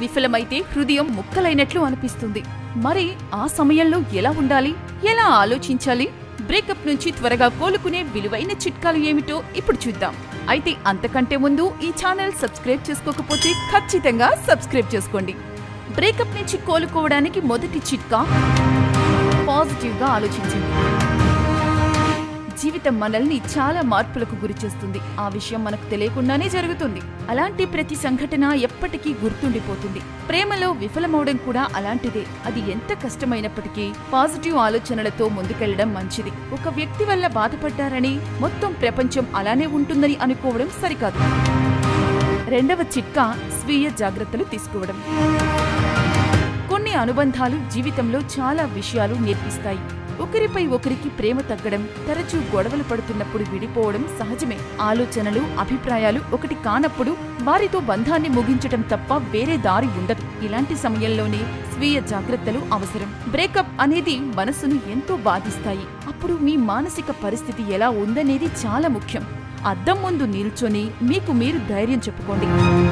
విఫలమైతే హృదయం ముక్కలైనట్లు అనిపిస్తుంది మరి ఆ సమయంలో ఎలా ఉండాలి ఎలా ఆలోచించాలి బ్రేకప్ నుంచి త్వరగా కోలుకునే విలువైన చిట్కాలు ఏమిటో ఇప్పుడు చూద్దాం అయితే అంతకంటే ముందు ఈ ఛానల్ సబ్స్క్రైబ్ చేసుకోకపోతే ఖచ్చితంగా సబ్స్క్రైబ్ చేసుకోండి బ్రేకప్ నుంచి కోలుకోవడానికి మొదటి చిట్కా పాజిటివ్గా ఆలోచించండి జీవితం మనల్ని చాలా మార్పులకు గురిచేస్తుంది ఆ విషయం మనకు తెలియకుండానే జరుగుతుంది అలాంటి ప్రతి సంఘటన ఎప్పటికీ గుర్తుండిపోతుంది ప్రేమలో విఫలమవడం కూడా అలాంటిదే అది ఎంత కష్టమైనప్పటికీ పాజిటివ్ ఆలోచనలతో ముందుకెళ్లడం మంచిది ఒక వ్యక్తి వల్ల బాధపడ్డారని మొత్తం ప్రపంచం అలానే ఉంటుందని అనుకోవడం సరికాదు రెండవ చిట్కా స్వీయ జాగ్రత్తలు తీసుకోవడం కొన్ని అనుబంధాలు జీవితంలో చాలా విషయాలు నేర్పిస్తాయి ఒకరిపై ఒకరికి ప్రేమ తగ్గడం తరచూ గొడవలు పడుతున్నప్పుడు విడిపోవడం సహజమే ఆలోచనలు అభిప్రాయాలు ఒకటి కానప్పుడు వారితో బంధాన్ని ముగించటం తప్ప వేరే దారి ఉండదు ఇలాంటి సమయంలోనే స్వీయ జాగ్రత్తలు అవసరం బ్రేకప్ అనేది మనసును ఎంతో బాధిస్తాయి అప్పుడు మీ మానసిక పరిస్థితి ఎలా ఉందనేది చాలా ముఖ్యం అద్దం ముందు నిల్చొని మీకు మీరు ధైర్యం చెప్పుకోండి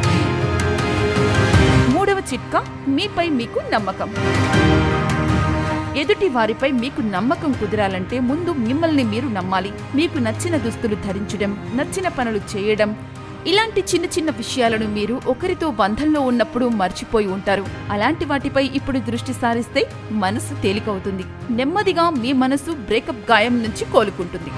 మూడవ చిట్కా మీపై మీకు నమ్మకం ఎదుటి వారిపై మీకు నమ్మకం కుదరాలంటే ముందు మిమ్మల్ని మీరు నమ్మాలి మీకు నచ్చిన దుస్తులు ధరించడం నచ్చిన పనులు చేయడం ఇలాంటి చిన్న చిన్న విషయాలను మీరు ఒకరితో బంధంలో ఉన్నప్పుడు మర్చిపోయి ఉంటారు అలాంటి వాటిపై ఇప్పుడు దృష్టి సారిస్తే మనసు తేలికవుతుంది నెమ్మదిగా మీ మనసు బ్రేకప్ గాయం నుంచి కోలుకుంటుంది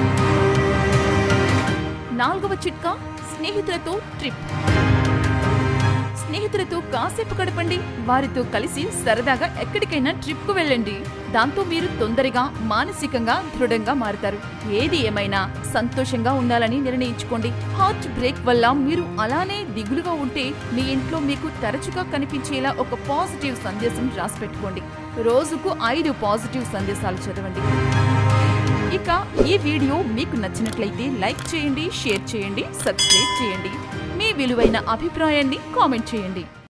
నాలుగవ చిట్కా స్నేహితులతో ట్రిప్ స్నేహితులతో కాసేపు గడపండి వారితో కలిసి సరదాగా ఎక్కడికైనా ట్రిప్ కు వెళ్ళండి దాంతో మీరు తొందరగా మానసికంగా దృఢంగా మారుతారు ఏది ఏమైనా సంతోషంగా ఉండాలని నిర్ణయించుకోండి హార్ట్ బ్రేక్ వల్ల మీరు అలానే దిగులుగా ఉంటే మీ ఇంట్లో మీకు తరచుగా కనిపించేలా ఒక పాజిటివ్ సందేశం రాసి పెట్టుకోండి రోజుకు ఐదు పాజిటివ్ సందేశాలు చదవండి ఇక ఈ వీడియో మీకు నచ్చినట్లయితే లైక్ చేయండి షేర్ చేయండి సబ్స్క్రైబ్ చేయండి మీ విలువైన అభిప్రాయాన్ని కామెంట్ చేయండి